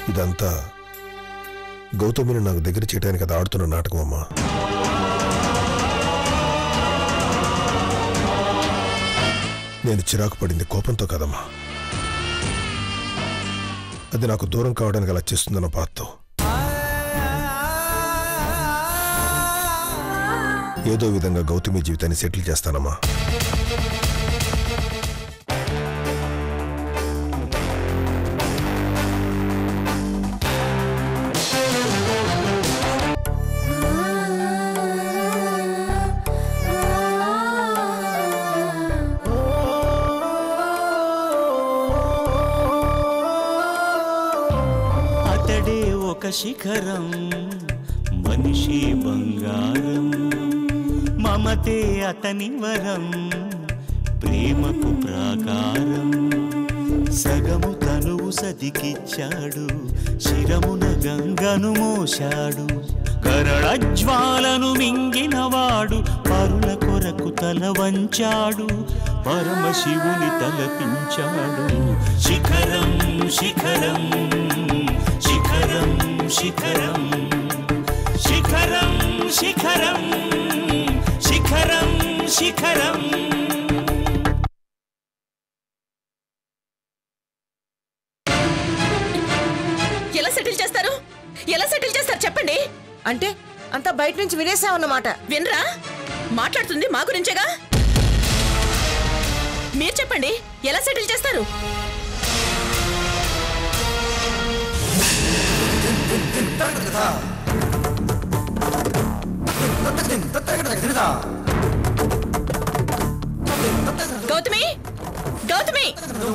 ఇదంతా గౌతమిని నాకు దగ్గర చేయడానికి అది ఆడుతున్న నాటకం అమ్మా నేను చిరాకు పడింది కోపంతో కదమ్మా అది నాకు దూరం కావడానికి అలా చేస్తుందన్న బాధతో ఏదో విధంగా గౌతమి జీవితాన్ని సెటిల్ చేస్తానమ్మా అతడే ఒక శిఖరం మనిషి బంగారం మమతే అతని వరం ప్రేమకు ప్రాకారం సగము తనువు సతికిచ్చాడు శిరమున గంగను మోశాడు గరళజ్వాలను మింగినవాడు పరుల కొరకు తల వంచాడు పరమశివుని తలపించాడు శిఖరం శిఖరం శిఖరం శిఖరం శిఖరం శిఖరం శిఖరం శిఖరం ఎలా సెటిల్ చేస్తారు ఎలా సెటిల్ చేస్తారు చెప్పండి అంటే అంతా బయట నుంచి వినేసామన్నమాట వినరా మాట్లాడుతుంది మా గురించేగా మీరు చెప్పండి ఎలా సెటిల్ చేస్తారు గౌతమి గౌతమి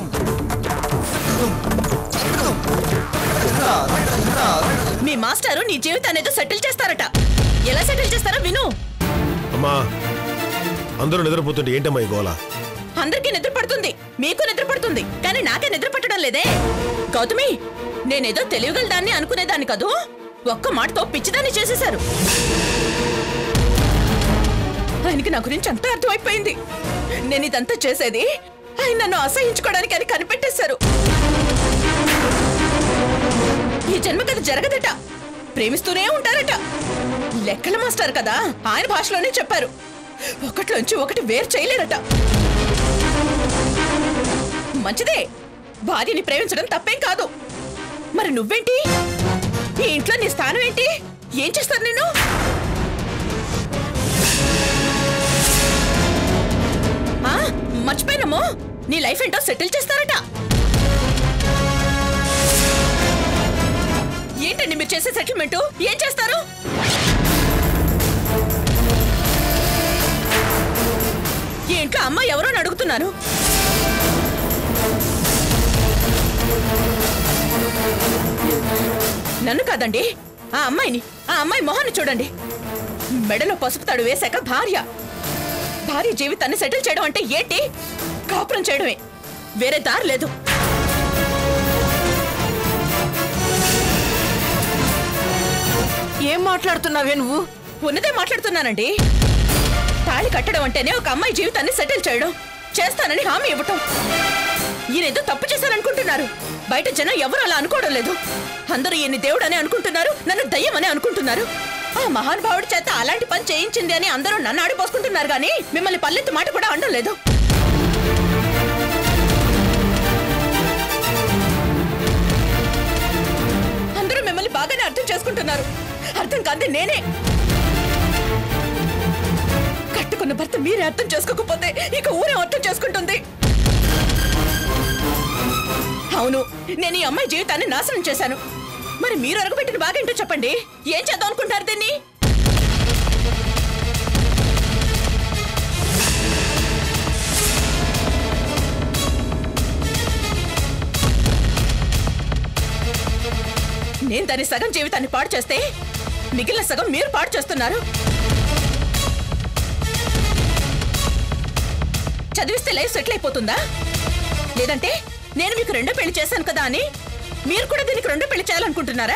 మీ మాస్టారు నీ జీవితాన్ని ఏదో సెటిల్ చేస్తారట ఎలా సెటిల్ చేస్తారో విను అమ్మా అందరూ నిద్రపోతుంటే ఏంటమ్మా ఈ గోల అందరికీ నిద్ర పడుతుంది మీకు నిద్ర పడుతుంది కానీ నాకే నిద్ర పట్టడం లేదే గౌతమి నేనేదో తెలియగలదాన్ని అనుకునేదాన్ని కదూ ఒక్క మాటతో పిచ్చిదాన్ని చేసేశారు ఆయనకి నా గురించి అంతా అర్థమైపోయింది నేను ఇదంతా చేసేది ఆయన నన్ను అసహించుకోవడానికి అని కనిపెట్టేశారు ఈ జన్మకి అది జరగదట ప్రేమిస్తూనే ఉంటారట లెక్కల మాస్టర్ కదా ఆయన భాషలోనే చెప్పారు ఒకట్లోంచి ఒకటి వేరు చేయలేరట మంచిదే భార్యని ప్రేమించడం తప్పేం కాదు మరి నువ్వేంటి ఈ ఇంట్లో నీ స్థానం ఏంటి ఏం చేస్తారు నేను ఆ, మర్చిపోయినాము నీ లైఫ్ ఏంటో సెటిల్ చేస్తారట ఏంటండి మీరు చేసే సెటిల్మెంట్ ఏం చేస్తారు ఈ ఇంట్లో అమ్మ ఎవరో అని అడుగుతున్నాను నన్ను కాదండి ఆ అమ్మాయిని ఆ అమ్మాయి మొహాన్ని చూడండి మెడలో పసుపు తాడు వేశాక భార్య భార్య జీవితాన్ని సెటిల్ చేయడం అంటే ఏంటి కాపురం చేయడమే వేరే దారి లేదు ఏం మాట్లాడుతున్నావే నువ్వు ఉన్నదే మాట్లాడుతున్నానండి తాళి కట్టడం అంటేనే ఒక అమ్మాయి జీవితాన్ని సెటిల్ చేయడం చేస్తానని హామీ ఇవ్వటం ఈయనేదో తప్పు చేశారనుకుంటున్నారు బయట జనం ఎవరు అలా అనుకోవడం లేదు అందరూ ఈయన్ని దేవుడని అనుకుంటున్నారు నన్ను దయ్యమని అనుకుంటున్నారు ఆ మహానుభావుడి చేత అలాంటి పని చేయించింది అని అందరూ నన్ను ఆడిపోసుకుంటున్నారు కానీ మిమ్మల్ని పల్లెత్తు మాట కూడా అనడం లేదు అందరూ మిమ్మల్ని బాగానే అర్థం చేసుకుంటున్నారు అర్థం కాదు నేనే కట్టుకున్న భర్త మీరే అర్థం చేసుకోకపోతే ఇక ఊరే అర్థం చేసుకుంటుంది అవును నేను ఈ అమ్మాయి జీవితాన్ని నాశనం చేశాను మరి మీరు అరగబెట్టిన బాగేంటో చెప్పండి ఏం చేద్దాం అనుకుంటారు దీన్ని నేను దాని సగం జీవితాన్ని పాడు చేస్తే మిగిలిన సగం మీరు పాడు చేస్తున్నారు చదివిస్తే లైఫ్ సెటిల్ అయిపోతుందా లేదంటే నేను మీకు రెండో పెళ్లి చేశాను కదా అని మీరు కూడా దీనికి రెండో పెళ్లి చేయాలనుకుంటున్నారా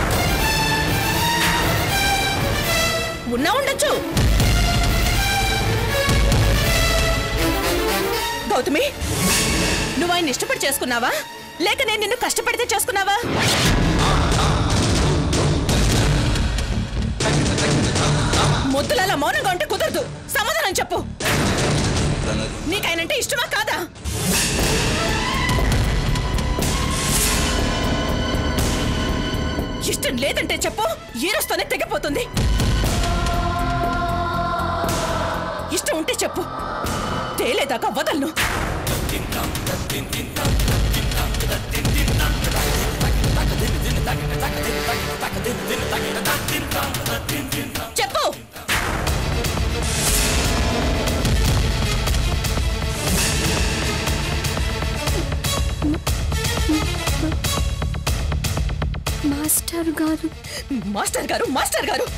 ఉన్నా ఉండొచ్చు గౌతమి నువ్వు ఆయన ఇష్టపడి చేసుకున్నావా లేక నేను నిన్ను కష్టపడితే చేసుకున్నావా మొద్దులు అలా మౌనంగా ఉంటే కుదరదు సమాధానం చెప్పు నీకైనంటే ఇష్టమా కాదా ఇష్టం లేదంటే చెప్పు ఈ రోజుతోనే తెగిపోతుంది ఇష్టం ఉంటే చెప్పు తేలేదాకా వదలను చెప్పు మాస్టర్ గారు మాస్టర్ గారు మాస్టర్ గారు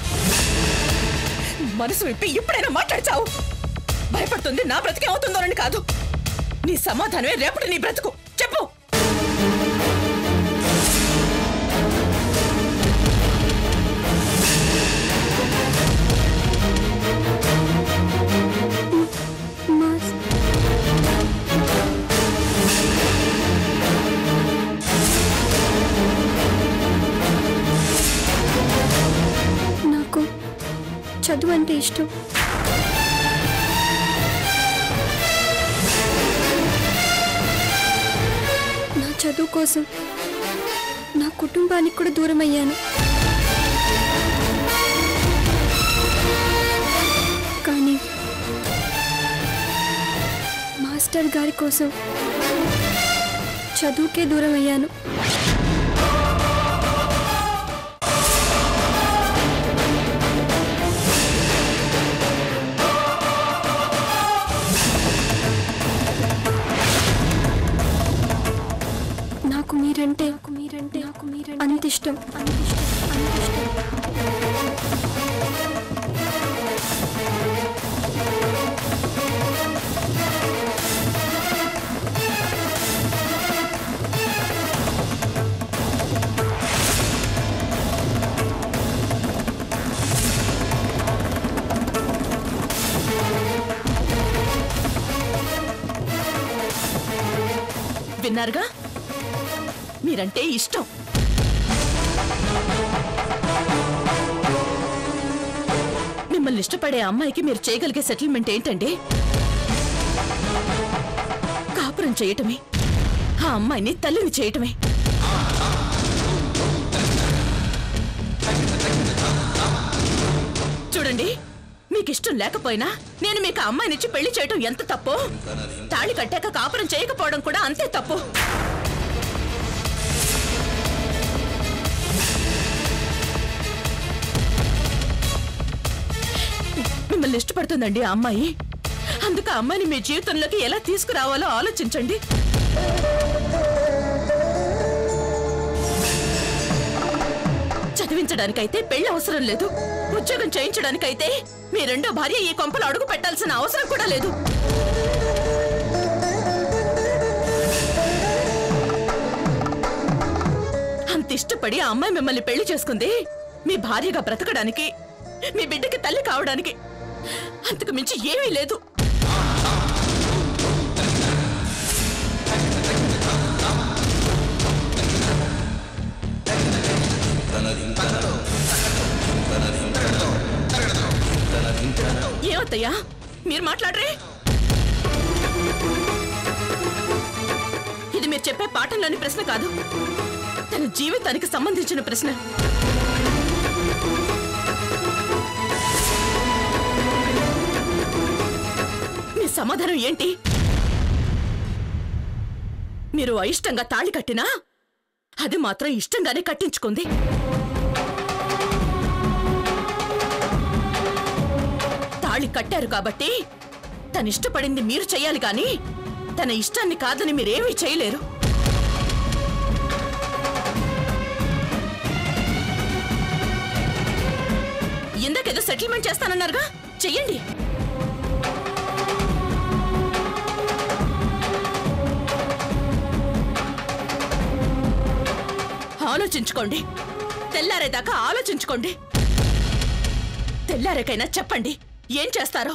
మనసు విప్పి ఇప్పుడైనా మాట్లాడచావు భయపడుతుంది నా బ్రతికే అవుతుందోనని కాదు నీ సమాధానమే రేపటి నీ బ్రతుకు చెప్పు మాస్ నాకు చదువు అంటే ఇష్టం నా చదువు కోసం నా కుటుంబానికి కూడా దూరం అయ్యాను కానీ మాస్టర్ గారి కోసం చదువుకే దూరం అయ్యాను నాకు మీరంటే నాకు మీరంటే నాకు మీరంటే అంత ఇష్టం అంత ఇష్టం అంత ఇష్టం విన్నారుగా మీరంటే ఇష్టం మిమ్మల్ని ఇష్టపడే అమ్మాయికి మీరు చేయగలిగే సెటిల్మెంట్ ఏంటండి కాపురం చేయటమే ఆ అమ్మాయిని తల్లిని చేయటమే చూడండి మీకు ఇష్టం లేకపోయినా నేను మీకు ఆ అమ్మాయినిచ్చి పెళ్లి చేయటం ఎంత తప్పు తాళి కట్టాక కాపురం చేయకపోవడం కూడా అంతే తప్పు మిమ్మల్ని ఇష్టపడుతుందండి ఆ అమ్మాయి అందుకు ఆ అమ్మాయిని మీ జీవితంలోకి ఎలా తీసుకురావాలో ఆలోచించండి చదివించడానికైతే పెళ్లి అవసరం లేదు ఉద్యోగం చేయించడానికైతే మీ రెండో భార్య ఈ కొంపలు అడుగు పెట్టాల్సిన అవసరం కూడా లేదు అంత ఇష్టపడి ఆ అమ్మాయి మిమ్మల్ని పెళ్లి చేసుకుంది మీ భార్యగా బ్రతకడానికి మీ బిడ్డకి తల్లి కావడానికి అంతకు మించి ఏమీ లేదు ఏమత్తయ్యా మీరు మాట్లాడరే ఇది మీరు చెప్పే పాఠంలోని ప్రశ్న కాదు తన జీవితానికి సంబంధించిన ప్రశ్న మీ సమాధానం ఏంటి మీరు అయిష్టంగా తాళి కట్టినా అది మాత్రం ఇష్టంగానే కట్టించుకుంది తాళి కట్టారు కాబట్టి తన ఇష్టపడింది మీరు చెయ్యాలి కానీ తన ఇష్టాన్ని కాదని మీరేమీ చేయలేరు ఇందాకేదో సెటిల్మెంట్ చేస్తానన్నారుగా చెయ్యండి ఆలోచించుకోండి తెల్లారేదాకా ఆలోచించుకోండి తెల్లారేకైనా చెప్పండి ఏం చేస్తారో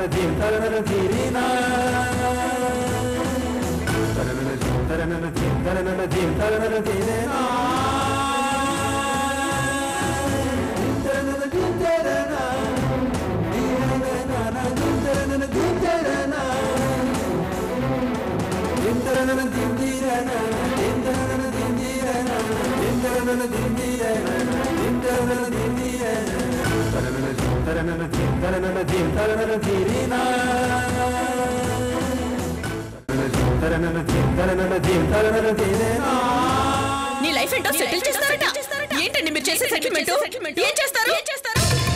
నీ లైఫ్ ఏంటో సెటిల్ చేస్తారట ఏంటండి మీరు చేసే సెటిల్మెంట్ ఏం చేస్తారు ఏం చేస్తారు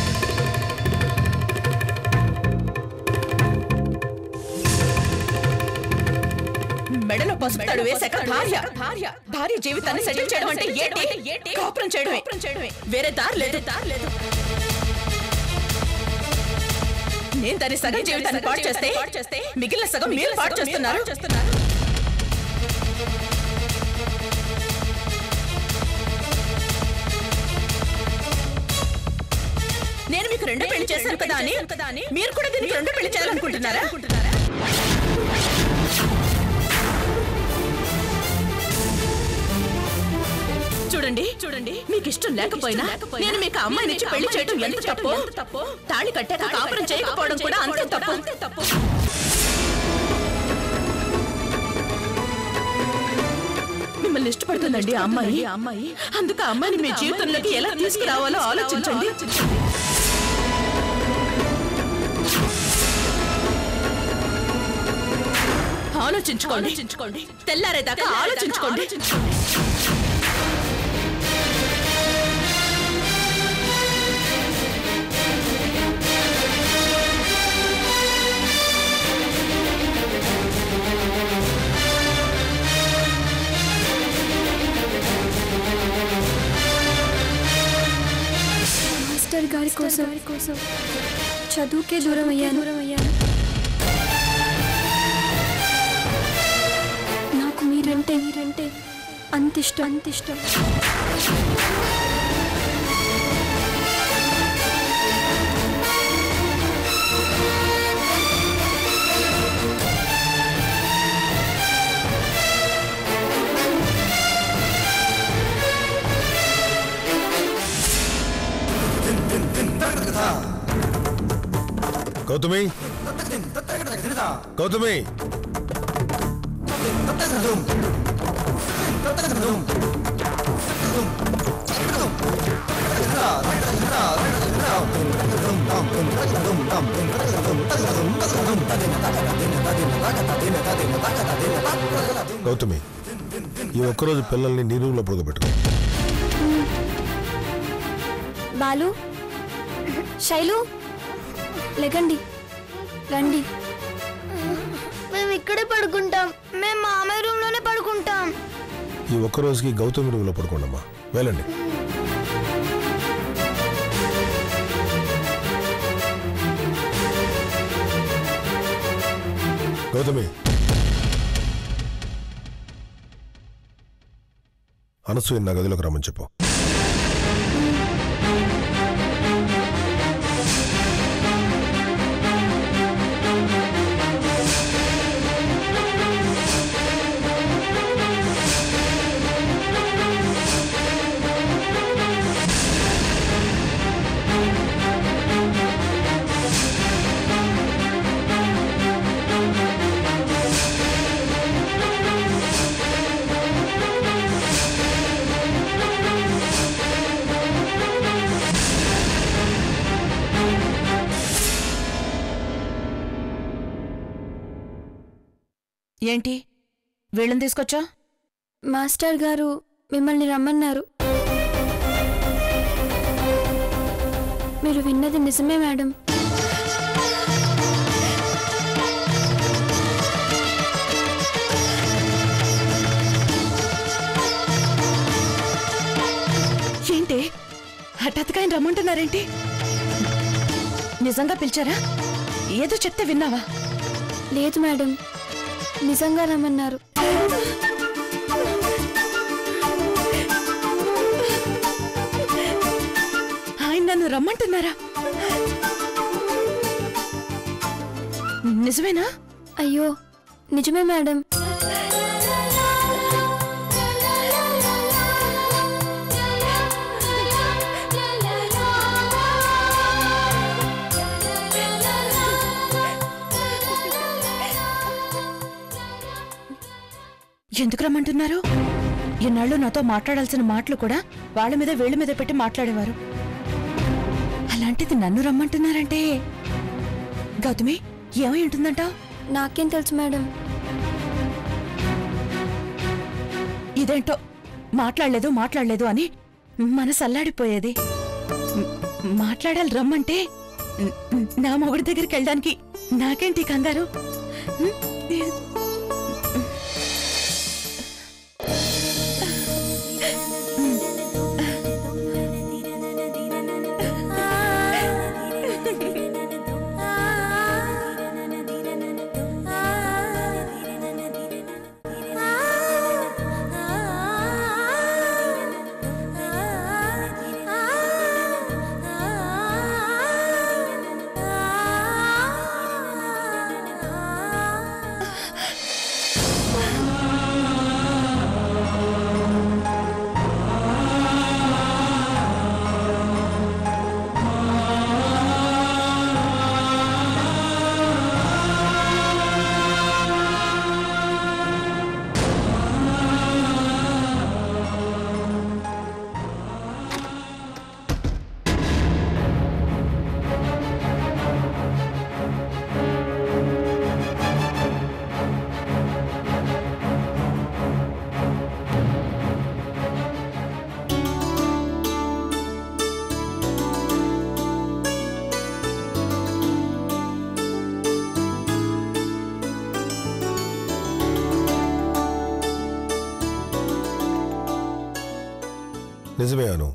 మెడలో పసుపు తాడు వేశాక భార్య భార్య భార్య జీవితాన్ని సెటిల్ చేయడం అంటే ఏంటి కాపురం చేయడమే చేయడమే వేరే దారి లేదు దారి లేదు నేను దాని సగం జీవితాన్ని పాడు చేస్తే మిగిలిన సగం మీరు పాడు చేస్తున్నారు చేస్తున్నారు నేను మీకు రెండు పెళ్లి చేశాను కదా అని కదా అని మీరు కూడా దీనికి రెండు పెళ్లి చేయాలనుకుంటున్నారా చూడండి చూడండి మీకు ఇష్టం లేకపోయినా నేను మీకు ఆ అమ్మాయిని ఇచ్చి పెళ్లి చేయడం ఎంత తప్పు తప్పు తాళి కట్టాక కాపురం చేయకపోవడం కూడా అంతే తప్పు అంతే తప్పు మిమ్మల్ని ఇష్టపడుతుందండి ఆ అమ్మాయి ఆ అమ్మాయి అందుకు ఆ అమ్మాయిని మీ జీవితంలోకి ఎలా తీసుకురావాలో ఆలోచించండి ఆలోచించుకోండి ఆలోచించుకోండి తెల్లారేదాకా ఆలోచించుకోండి మాస్టర్ గారి కోసం కోసం చదువుకే దూరం అయ్యాను దూరం అయ్యాను నాకు మీరంటే మీరంటే అంత ఇష్టం అంత ఇష్టం గౌతమి గౌతమి గౌతమి ఈ ఒక్కరోజు పిల్లల్ని నీ రూమ్లో పడుకోబెట్టుకో బాలు శైలు లెగండి రండి మేము ఇక్కడే పడుకుంటాం మేము మామయ్య రూమ్ లోనే పడుకుంటాం ఈ ఒక్క రోజుకి గౌతమి రూమ్లో పడుకోండమ్మా వెళ్ళండి గౌతమి అనసూయ నా గదిలోకి రమ్మని చెప్పు ఏంటి వీళ్ళని తీసుకొచ్చా మాస్టర్ గారు మిమ్మల్ని రమ్మన్నారు మీరు విన్నది నిజమే మేడం ఏంటి హఠాత్తుగా ఆయన రమ్మంటున్నారేంటి నిజంగా పిలిచారా ఏదో చెప్తే విన్నావా లేదు మేడం నిజంగా రమ్మన్నారు ఆయన నన్ను రమ్మంటున్నారా నిజమేనా అయ్యో నిజమే మేడం ఎందుకు రమ్మంటున్నారు ఇన్నాళ్ళు నాతో మాట్లాడాల్సిన మాటలు కూడా వాళ్ళ మీద వేళ్ళ మీద పెట్టి మాట్లాడేవారు అలాంటిది నన్ను రమ్మంటున్నారంటే గౌతమి ఏమై ఉంటుందంటావు నాకేం తెలుసు మేడం ఇదేంటో మాట్లాడలేదు మాట్లాడలేదు అని మనసు అల్లాడిపోయేది మ్, మాట్లాడాలి రమ్మంటే మ్, నా మొగుడి దగ్గరికి వెళ్ళడానికి నాకేంటి కంగారు మ్, నిజమే అను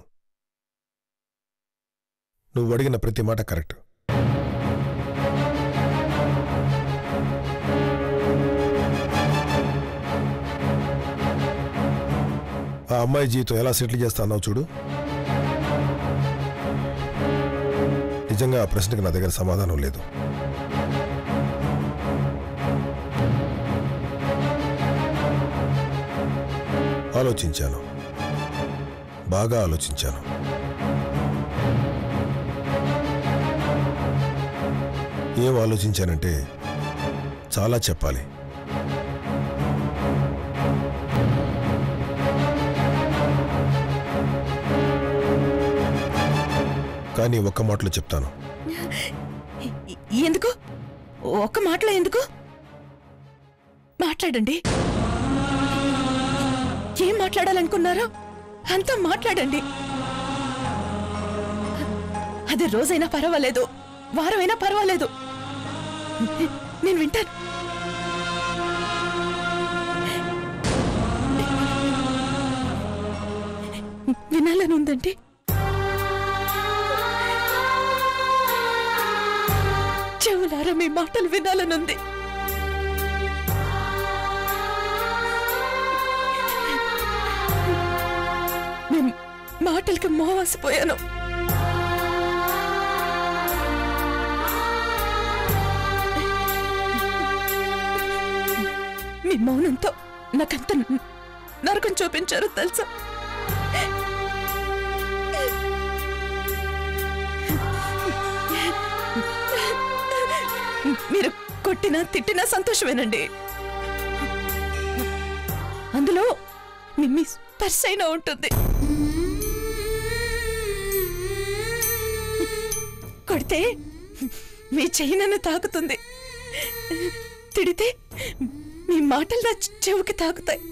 నువ్వు అడిగిన ప్రతి మాట కరెక్ట్ ఆ అమ్మాయి జీవితం ఎలా సెటిల్ చేస్తానో చూడు నిజంగా ఆ ప్రశ్నకి నా దగ్గర సమాధానం లేదు ఆలోచించాను బాగా ఆలోచించాను ఏం ఆలోచించానంటే చాలా చెప్పాలి కానీ ఒక్క మాటలో చెప్తాను ఎ- ఎందుకు ఒక్క మాటలో ఎందుకు మాట్లాడండి ఏం మాట్లాడాలనుకున్నారో అంతా మాట్లాడండి అది రోజైనా పర్వాలేదు వారమైనా పర్వాలేదు నేను వింటాను వినాలని ఉందండి చెవులారా మీ మాటలు వినాలనుంది మేం మాటలకి మోవసిపోయాను మీ మౌనంతో నాకంత నరకం చూపించారు తెలుసా మీరు కొట్టినా తిట్టినా సంతోషమేనండి అందులో మీ మీ స్పర్శ అయినా ఉంటుంది కొడితే మీ చెయ్యి నన్ను తాకుతుంది తిడితే మీ మాటలు నా చెవుకి తాకుతాయి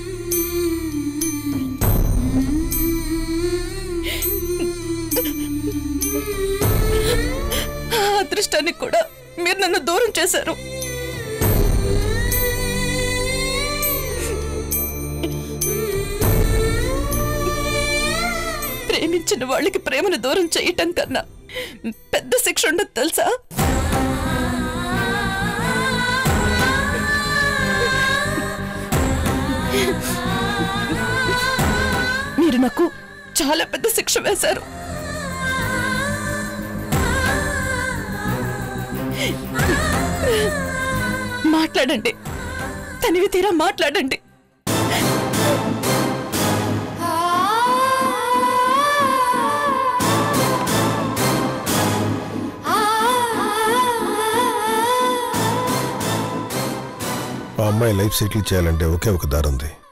ఆ అదృష్టానికి కూడా మీరు నన్ను దూరం చేశారు ప్రేమించిన వాళ్ళకి ప్రేమను దూరం చేయటం కన్నా పెద్ద శిక్ష ఉండదు తెలుసా మీరు నాకు చాలా పెద్ద శిక్ష వేశారు మాట్లాడండి తనివి తీరా మాట్లాడండి ఆ అమ్మాయి లైఫ్ సెటిల్ చేయాలంటే ఒకే ఒక దారి ఉంది